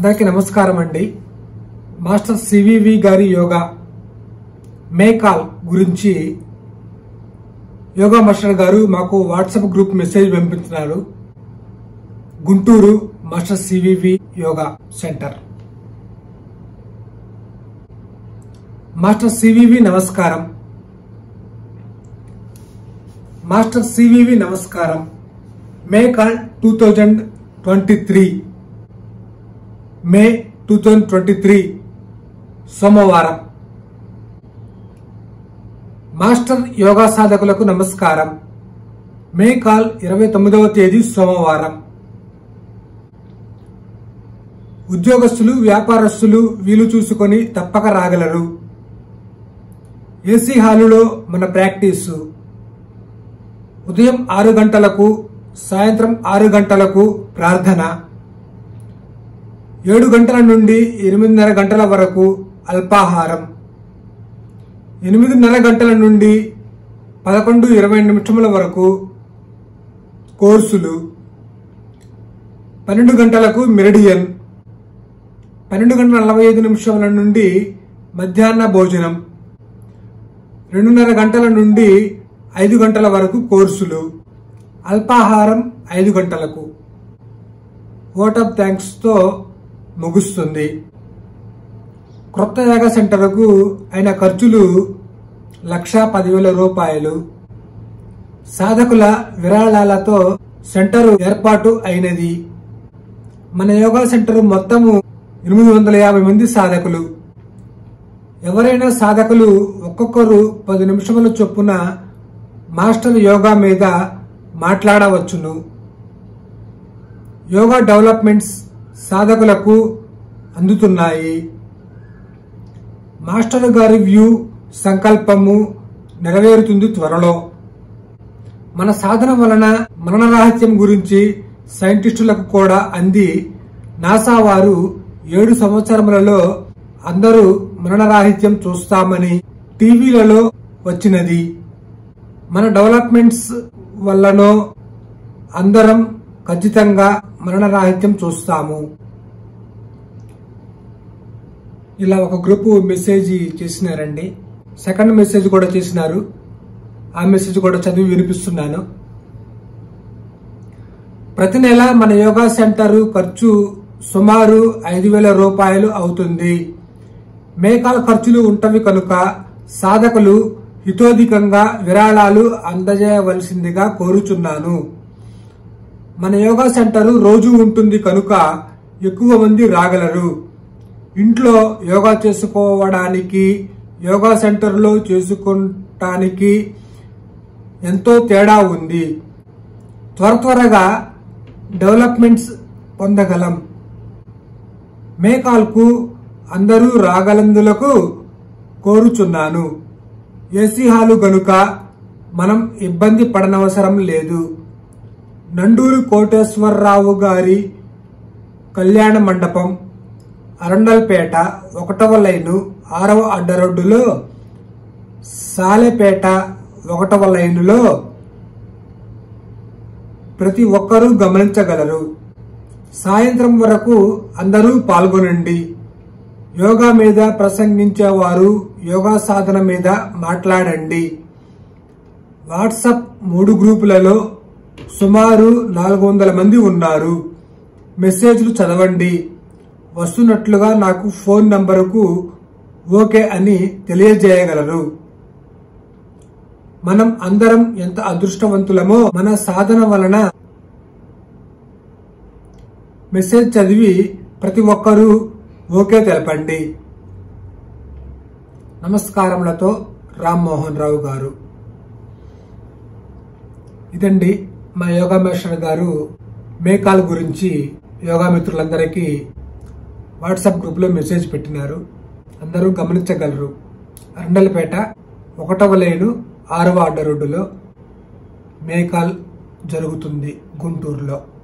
అందరికీ నమస్కారం అండి మాస్టర్ సివివి గారి యోగా మేకాల్ గురించి యోగా మాస్టర్ గారు మాకు వాట్సాప్ గ్రూప్ మెసేజ్ పంపించినారు Guntur master CVV yoga centre master CVV నమస్కారం మాస్టర్ సివివి నమస్కారం మేకాల్ two thousand twenty three May two thousand twenty three సోమవారం మాస్టర్ యోగా సాధకులకు నమస్కారం మే కాల్ ఇరవై తొమ్మిదవ తేదీ సోమవారం ఉద్యోగస్తులు వ్యాపారస్తులు వీలు చూసుకొని తప్పక రాగలరు ఏసీ హాలులో మన ప్రాక్టీసు ఉదయం ఆరు గంటలకు సాయంత్రం ఆరు గంటలకు ప్రార్థన ఏడు గంటల నుండి ఎనిమిదిన్నర గంటల వరకు అల్పాహారం ఎనిమిదిన్నర గంటల నుండి పదకొండు ఇరవై నిమిషముల వరకు కోర్సులు పన్నెండు గంటలకు మెరిడియన్ పన్నెండు గంటల నలభై ఐదు నిమిషముల నుండి మధ్యాహ్న భోజనం రెండున్నర గంటల నుండి ఐదు గంటల వరకు కోర్సులు అల్పాహారం ఐదు గంటలకు ఓట్ ఆఫ్ థ్యాంక్స్తో ముగుస్తుంది క్రొత్త యోగా సెంటర్కు అయిన ఖర్చులు లక్షా పదివేల రూపాయలు సాధకుల విరాళాలతో సెంటర్ ఏర్పాటు అయినది మన యోగా సెంటర్ మొత్తము ఎనిమిది వందల యాభై మంది సాధకులు ఎవరైనా సాధకులు ఒక్కొక్కరు పది నిమిషముల చొప్పున మాస్టర్ యోగా మీద మాట్లాడవచ్చును యోగా డెవలప్మెంట్స్ సాధకులకు అందుతున్నాయి మాస్టర్ గారి వ్యూ సంకల్పము నెరవేరుతుంది త్వరలో మన సాధన వలన మరణ రహస్యం గురించి సైంటిస్టులకు కూడా అంది నాసా వారు ఏడు సంవత్సరములలో అందరూ మరణరాహిత్యం చూస్తామని టీవీలలో వచ్చినది మన డెవలప్మెంట్స్ వల్లనో అందరం ఖచ్చితంగా మరణరాహిత్యం చూస్తాము ఇలా ఒక గ్రూప్ మెసేజ్ చేసినారండి సెకండ్ మెసేజ్ కూడా చేసినారు ఆ మెసేజ్ కూడా చదివి వినిపిస్తున్నాను ప్రతి నెల మన యోగా సెంటర్ ఖర్చు సుమారు ఐదు వేల రూపాయలు అవుతుంది మేకాల ఖర్చులు ఉంటవి కనుక సాధకులు హితోధికంగా విరాళాలు అందజేయవలసిందిగా కోరుచున్నాను మన యోగా సెంటర్ రోజు ఉంటుంది కనుక ఎక్కువ మంది రాగలరు ఇంట్లో యోగా చేసుకోవడానికి యోగా సెంటర్లో చేసుకోవటానికి ఎంతో తేడా ఉంది త్వర త్వరగా డెవలప్మెంట్స్ పొందగలం మేకాల్కు అందరూ రాగలందులకు కోరుచున్నాను ఏసీ హాలు గనుక మనం ఇబ్బంది పడనవసరం లేదు నండూరు కోటేశ్వరరావు గారి కళ్యాణ మండపం అరండల్పేట ఒకటవ లైను ఆరవ అడ్డరోడ్డులో సాలెపేట ఒకటవ లైనులో ప్రతి ఒక్కరూ గమనించగలరు సాయంత్రం వరకు అందరూ పాల్గొనండి యోగా మీద ప్రసంగించేవారు యోగా సాధన మీద మాట్లాడండి వాట్సాప్ మూడు గ్రూపులలో సుమారు నాలుగు వందల మంది ఉన్నారు మెసేజ్లు చదవండి వస్తున్నట్లుగా నాకు ఫోన్ నంబరుకు ఓకే అని తెలియజేయగలరు మనం అందరం ఎంత అదృష్టవంతులమో మన సాధన వలన మెసేజ్ చదివి ప్రతి ఒక్కరూ ఓకే తెలపండి నమస్కారములతో రామ్మోహన్ రావు గారు ఇదండి మా యోగా మేస్టర్ గారు మేకాల్ గురించి యోగా మిత్రులందరికీ వాట్సాప్ గ్రూప్లో మెసేజ్ పెట్టినారు అందరూ గమనించగలరు అరండలపేట ఒకటవ లైను ఆరవ అడ్డ రోడ్డులో మేకాల్ జరుగుతుంది గుంటూరులో